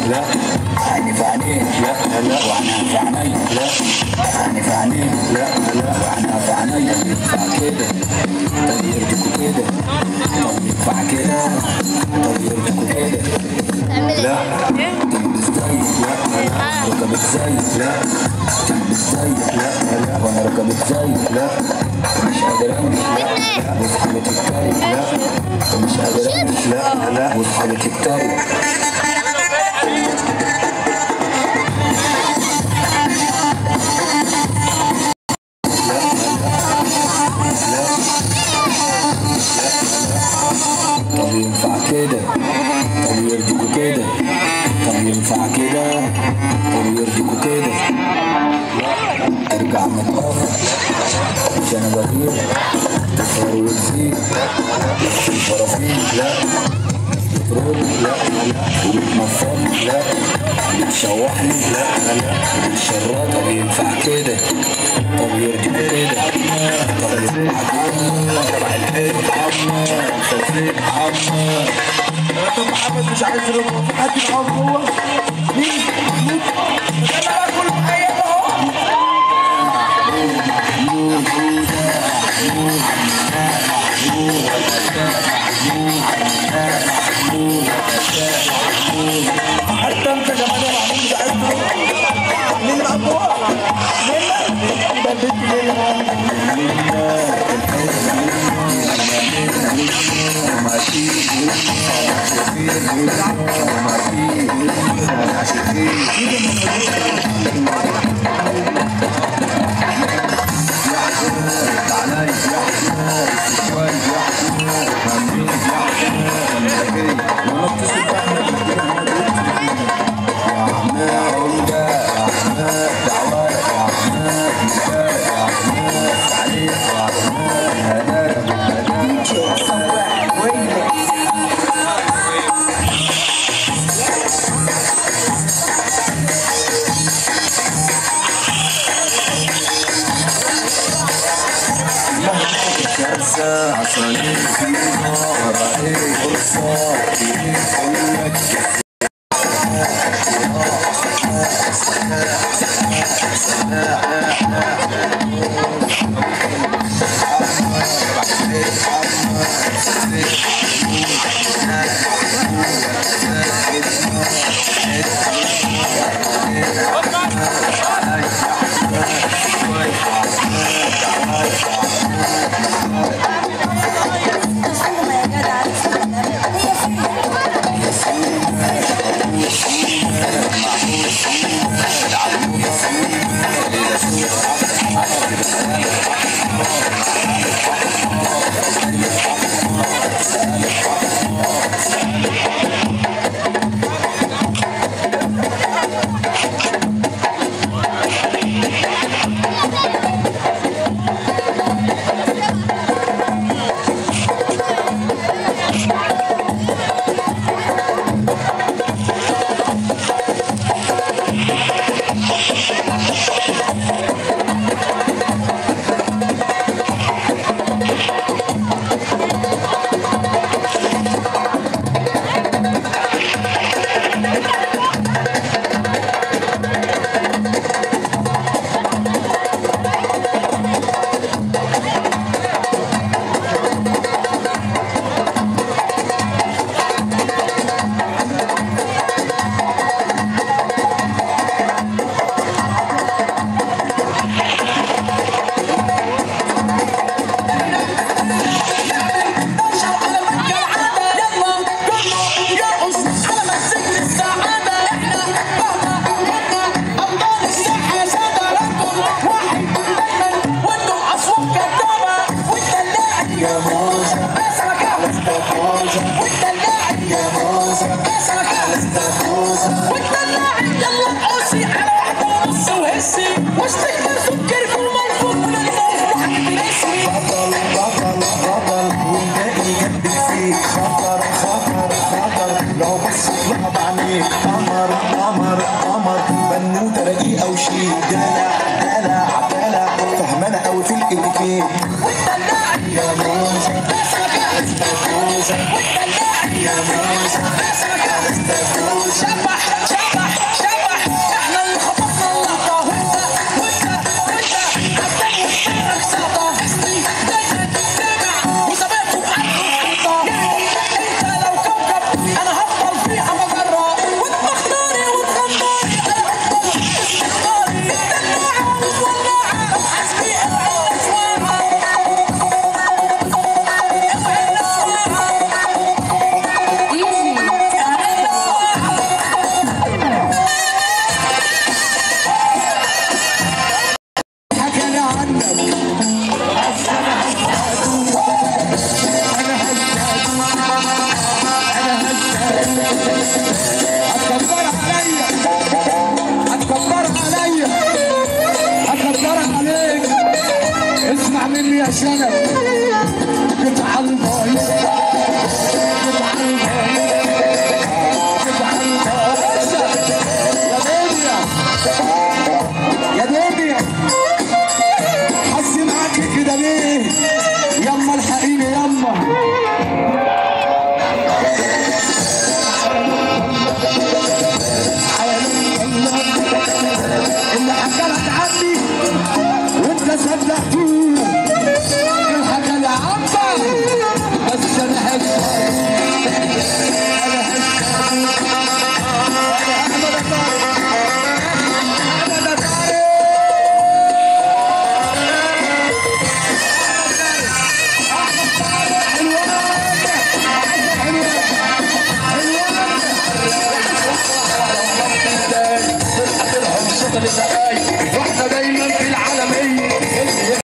لا عيني في عينيه لا لا وعنها في عيني لا عيني في عينيه لا لا وعنها في عيني ينفع كده طب يرضيكوا كده طب ينفع كده طب يرضيكوا كده تعمل لا ايه؟ تلبس زي لا لا ركبت زي لا تلبس زي لا لا وانا ركبت زي لا مش قادر امشي لا لا واصحابي تتريق لا مش قادر امشي لا لا واصحابي تتريق طب ينفع كده طب يرضيكوا كده طب ينفع كده طب يرضيكوا كده ترجع متأخر مش انا بغير تسهر وتزيد الفرافيل لا بترول لا لا وبتنفض لا بتشوحني لا لا بتشرط طب ينفع كده طب يرضيكوا كده طب ينفع كده طب الحين عمر خفيف عمر طب محمد مش عايز يروح في حد معاهم جوه مين محمود ده انا بقى كله مقيد اهو حتى انت كمان يا محمود مش عايز تروح مين معاك جوه؟ مين؟ ده البنت اللي معاك كارثة عصرانين فيها رأي فرصة يقولك مش تقدر تفكر في الموقف ولا الموقف حبيبي اسمي بطل بطل بطل والباقي جنبك فيك خطر خطر خطر لو بصت لها بعينيك قمر قمر قمر بنوته رقيقه وشيك دلع دلع دلع فهمانه قوي في الاتيكيت يا موزه استاذوزه يا موزه استاذوزه شبح شبح مني يا شنب قطع البايظ قطع البايظ قطع البايظ يا دنيا يا دنيا حسي معاكي كده ليه